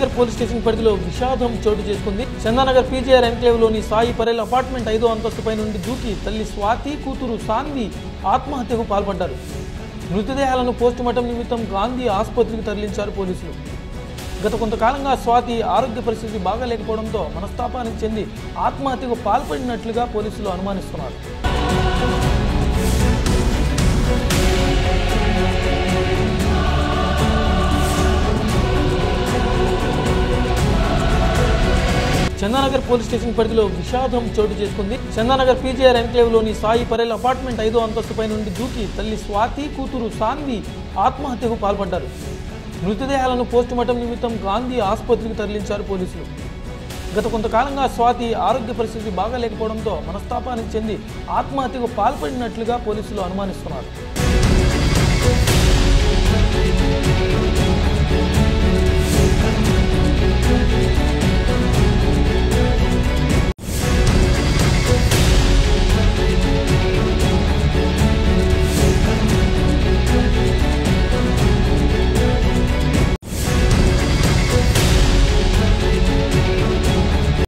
Chandanagar police station పరిధిలో విషాదం చోటు చేసుకుంది చందానగర్ పీజీఆర్ ఎన్క్లేవ్ లోని సాయి పరేల్ అపార్ట్మెంట్ ఐదో అంతస్తుపై నుండి దూకి తల్లి స్వాతి కూతురు సాన్వి ఆత్మహత్యకు పాల్పడ్డారు మృతదేహాలను పోస్టుమార్టం నిమిత్తం గాంధీ ఆసుపత్రికి తరలించారు పోలీసులు గత కొంతకాలంగా స్వాతి ఆరోగ్య పరిస్థితి బాగాలేకపోవడంతో మనస్తాపానికి చెంది ఆత్మహత్యకు పాల్పడినట్లుగా పోలీసులు అనుమానిస్తున్నారు చందానగర్ పోలీస్ స్టేషన్ పరిధిలో విషాదం చోటు చేసుకుంది చందానగర్ పీజీఆర్ ఎన్క్లేవ్ లోని సాయి పరేల్ అపార్ట్మెంట్ ఐదో అంతస్తుపై నుండి దూకి తల్లి స్వాతి కూతురు సాన్వి ఆత్మహత్యకు పాల్పడ్డారు మృతదేహాలను పోస్టుమార్టం నిమిత్తం గాంధీ ఆసుపత్రికి తరలించారు పోలీసులు గత కొంతకాలంగా స్వాతి ఆరోగ్య పరిస్థితి బాగాలేకపోవడంతో మనస్తాపానికి చెంది ఆత్మహత్యకు పాల్పడినట్లుగా పోలీసులు అనుమానిస్తున్నారు